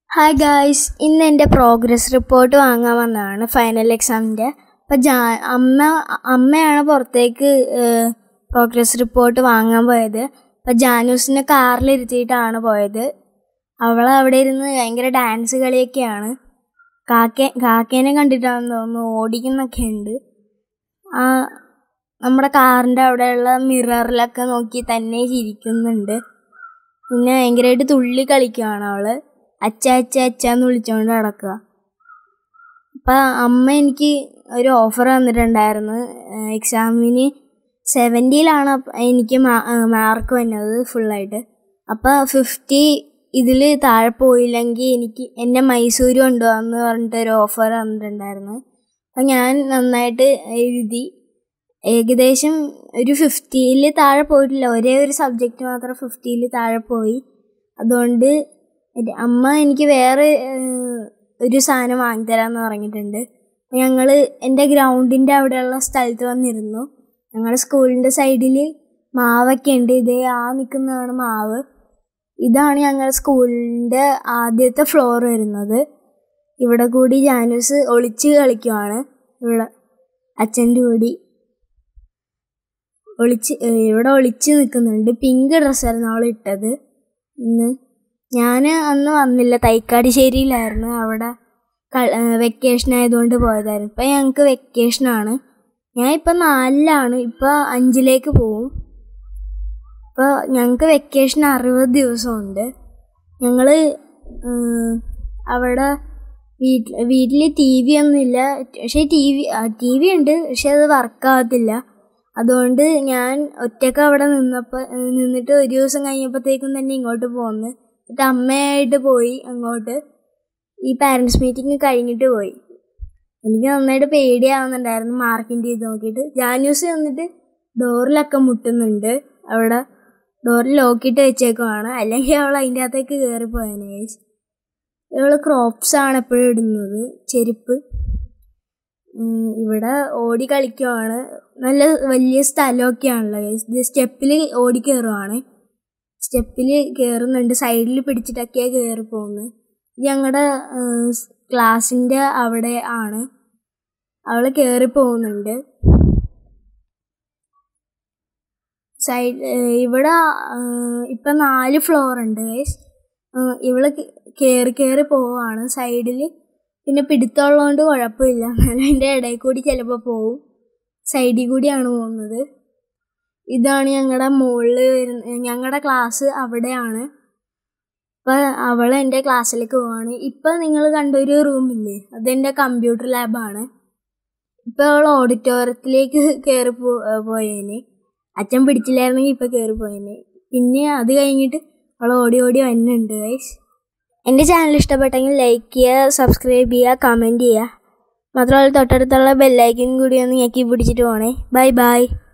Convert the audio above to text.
hi guys ഇന്ന് എൻ്റെ progress report വാങ്ങാൻ വന്നതാണ് ഫൈനൽ എക്സാമിൻ്റെ അപ്പം ജാ അമ്മ അമ്മയാണ് പുറത്തേക്ക് പ്രോഗ്രസ് റിപ്പോർട്ട് വാങ്ങാൻ പോയത് അപ്പം ജാനൂസിനെ കാറിലിരുത്തിയിട്ടാണ് പോയത് അവൾ അവിടെ ഇരുന്ന് ഭയങ്കര ഡാൻസ് കളിയൊക്കെയാണ് കാക്ക കാക്കേനെ കണ്ടിട്ടാണെന്ന് തോന്നുന്നു ഓടിക്കുന്നൊക്കെ ഉണ്ട് ആ നമ്മുടെ കാറിൻ്റെ അവിടെയുള്ള മിററിലൊക്കെ നോക്കി തന്നെ ചിരിക്കുന്നുണ്ട് പിന്നെ ഭയങ്കരമായിട്ട് തുള്ളി കളിക്കുകയാണ് അവള് അച്ഛ അച്ഛ അച്ഛ എന്ന് വിളിച്ചുകൊണ്ട് നടക്കുക അപ്പം അമ്മ എനിക്ക് ഒരു ഓഫർ തന്നിട്ടുണ്ടായിരുന്നു എക്സാമിന് സെവൻറ്റിയിലാണ് എനിക്ക് മാർക്ക് വന്നത് ഫുള്ളായിട്ട് അപ്പോൾ ഫിഫ്റ്റി ഇതിൽ താഴെ പോയില്ലെങ്കിൽ എനിക്ക് എന്നെ മൈസൂർ കൊണ്ടുപോകാമെന്ന് പറഞ്ഞിട്ട് ഒരു ഓഫർ തന്നിട്ടുണ്ടായിരുന്നു അപ്പം ഞാൻ നന്നായിട്ട് എഴുതി ഏകദേശം ഒരു ഫിഫ്റ്റിയിൽ താഴെ പോയിട്ടില്ല ഒരേ ഒരു സബ്ജക്റ്റ് മാത്രം ഫിഫ്റ്റിയിൽ താഴെ പോയി അതുകൊണ്ട് അമ്മ എനിക്ക് വേറെ ഒരു സാധനം വാങ്ങിത്തരാമെന്ന് പറഞ്ഞിട്ടുണ്ട് ഞങ്ങൾ എൻ്റെ ഗ്രൗണ്ടിൻ്റെ അവിടെയുള്ള സ്ഥലത്ത് വന്നിരുന്നു ഞങ്ങളുടെ സ്കൂളിൻ്റെ സൈഡിൽ മാവൊക്കെ ഉണ്ട് ഇതേ ആ നിൽക്കുന്നതാണ് മാവ് ഇതാണ് ഞങ്ങളുടെ സ്കൂളിൻ്റെ ആദ്യത്തെ ഫ്ലോർ വരുന്നത് ഇവിടെ കൂടി ജാനൂസ് ഒളിച്ച് കളിക്കുവാണ് ഇവിടെ അച്ഛൻ്റെ കൂടി ഒളിച്ച് ഇവിടെ ഒളിച്ച് നിൽക്കുന്നുണ്ട് പിങ്ക് ഡ്രസ്സായിരുന്നു അവൾ ഇട്ടത് ഇന്ന് ഞാൻ അന്ന് വന്നില്ല തൈക്കാടിശ്ശേരിയിലായിരുന്നു അവിടെ വെക്കേഷൻ ആയതുകൊണ്ട് പോയതായിരുന്നു ഇപ്പം ഞങ്ങൾക്ക് വെക്കേഷനാണ് ഞാൻ ഇപ്പം നാലിലാണ് ഇപ്പോൾ അഞ്ചിലേക്ക് പോവും ഇപ്പോൾ ഞങ്ങൾക്ക് വെക്കേഷൻ അറുപത് ദിവസമുണ്ട് ഞങ്ങൾ അവിടെ വീട്ടിൽ വീട്ടിൽ ടി വി ഒന്നുമില്ല പക്ഷേ ടി വി ടി വി ഉണ്ട് പക്ഷെ അത് വർക്കാവത്തില്ല അതുകൊണ്ട് ഞാൻ ഒറ്റയ്ക്ക് അവിടെ നിന്നപ്പോൾ നിന്നിട്ട് ഒരു ദിവസം കഴിഞ്ഞപ്പോഴത്തേക്കും തന്നെ ഇങ്ങോട്ട് പോന്ന് എന്നിട്ട് അമ്മയായിട്ട് പോയി അങ്ങോട്ട് ഈ പാരൻസ് മീറ്റിംഗ് കഴിഞ്ഞിട്ട് പോയി എനിക്ക് നന്നായിട്ട് പേടിയാവുന്നുണ്ടായിരുന്നു മാർക്കിൻ്റെ ഇത് നോക്കിയിട്ട് ജാന്യൂസ് വന്നിട്ട് ഡോറിലൊക്കെ മുട്ടുന്നുണ്ട് അവിടെ ഡോറിൽ ലോക്കിയിട്ട് വെച്ചേക്കുവാണ് അല്ലെങ്കിൽ അവൾ അതിൻ്റെ അകത്തേക്ക് കയറിപ്പോയേനെ ഗൈസ് ഇവൾ ക്രോപ്സ് ആണ് എപ്പോഴും ഇടുന്നത് ചെരുപ്പ് ഇവിടെ ഓടി കളിക്കുവാണ് നല്ല വലിയ സ്ഥലമൊക്കെയാണല്ലോ ഇത് സ്റ്റെപ്പിൽ ഓടി കയറുവാണ് സ്റ്റെപ്പിൽ കയറുന്നുണ്ട് സൈഡിൽ പിടിച്ചിട്ടൊക്കെയാണ് കയറി പോകുന്നത് ഞങ്ങളുടെ ക്ലാസ്സിൻ്റെ അവിടെ ആണ് അവൾ കയറി പോകുന്നുണ്ട് സൈഡ് ഇവിടെ ഇപ്പം നാല് ഫ്ലോർ ഉണ്ട് ഗൈസ് ഇവള് കയറി കയറി പോവാണ് സൈഡിൽ പിന്നെ പിടുത്തമുള്ളതുകൊണ്ട് കുഴപ്പമില്ല എന്നാലും അതിൻ്റെ ഇടയിൽ കൂടി ചിലപ്പോൾ പോവും സൈഡിൽ കൂടിയാണ് പോകുന്നത് ഇതാണ് ഞങ്ങളുടെ മുകളിൽ വരുന്ന ഞങ്ങളുടെ ക്ലാസ് അവിടെയാണ് അപ്പോൾ അവൾ എൻ്റെ ക്ലാസ്സിലേക്ക് പോവാണ് ഇപ്പം നിങ്ങൾ കണ്ടൊരു റൂമില്ലേ അതെൻ്റെ കമ്പ്യൂട്ടർ ലാബാണ് ഇപ്പം അവൾ ഓഡിറ്റോറിയത്തിലേക്ക് കയറി പോ പോയേനെ അച്ഛൻ പിടിച്ചില്ലായിരുന്നെങ്കിൽ ഇപ്പം കയറി പോയേനെ പിന്നെ അത് കഴിഞ്ഞിട്ട് അവൾ ഓടി ഓടി വരുന്നുണ്ട് വൈസ് എൻ്റെ ചാനൽ ഇഷ്ടപ്പെട്ടെങ്കിൽ ലൈക്ക് ചെയ്യുക സബ്സ്ക്രൈബ് ചെയ്യുക കമൻറ്റ് ചെയ്യുക മാത്രമല്ല തൊട്ടടുത്തുള്ള ബെല്ലൈക്കൻ കൂടി ഒന്ന് ഞെക്കി പിടിച്ചിട്ട് പോണേ ബൈ ബൈ